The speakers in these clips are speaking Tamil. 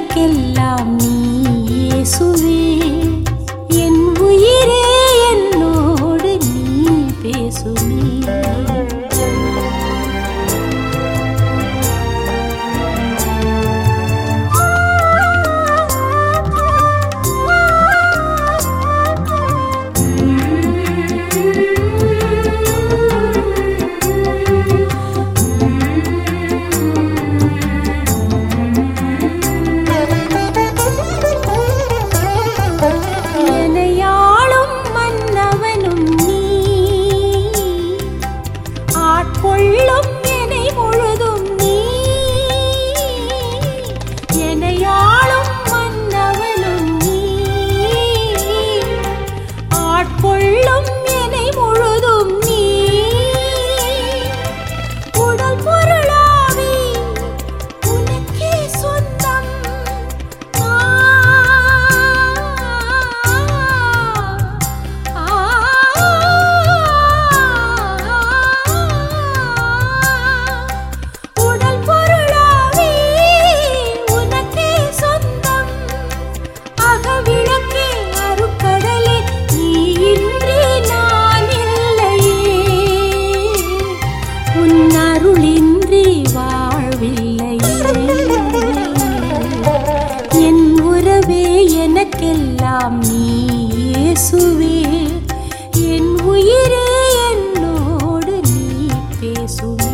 எனக்கெல்லாம் நீ இயேசுவே என் உயிரே என்னோடு நீ பேசுமே எனையாளும் மன்னவனும் நீ ஆட்கொள்ளும் என்னை முழுதும் நீ எனையாளும் மன்னவனும் நீ ஆட்கொள்ளும் என்னை முழுதும் நீ உடல் பொருளாவி உனக்கே சொந்தம் ஆ ஆ உடல் பொருளாவி உனக்கே சொந்தம் அகவிளக்கே அருக்கடலே நீ இன்றி நான் இல்லையே உன் அருளின்றி வாழ்வில்லையே என் உறவே எனக்கெல்லாம் நீ இயேசுவே என் உயிரே என்னோடு நீ பேசுமே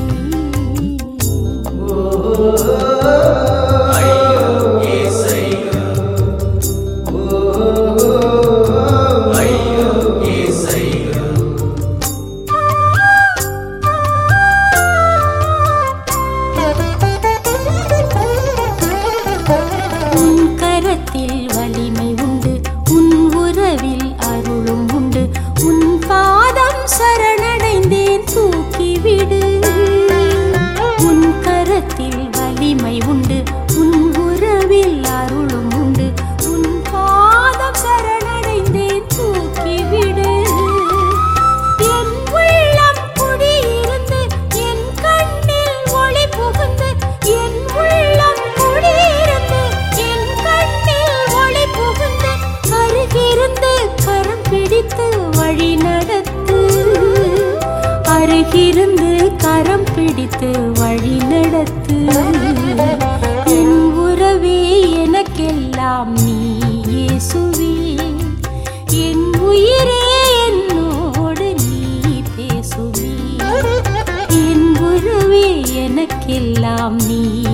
உன் கரத்தில் வலிமை உண்டு உன் உறவில் அருளும் உண்டு உன் பாதம் சரணடைந்தேன் தூக்கிவிடு உன் கரத்தில் வலிமை உண்டு உன் உறவில் அருளும் உண்டு உன் பாதம் சரணடைந்தேன் தூக்கிவிடு என் உள்ளம் குடியிருந்து என் கண்ணில் ஒளி புகுந்து என் உள்ளம் குடியிருந்து என் கண்ணில் ஒளி புகுந்து அருகிருந்து கரம் பிடித்து வழி நடத்து அருகிருந்து கரம் பிடித்து வழி நடத்து என் உறவே எனக்கெல்லாம் நீ இயேசுவே என் உயிரே என்னோடு நீ பேசுவே என் உறவே எனக்கெல்லாம் நீ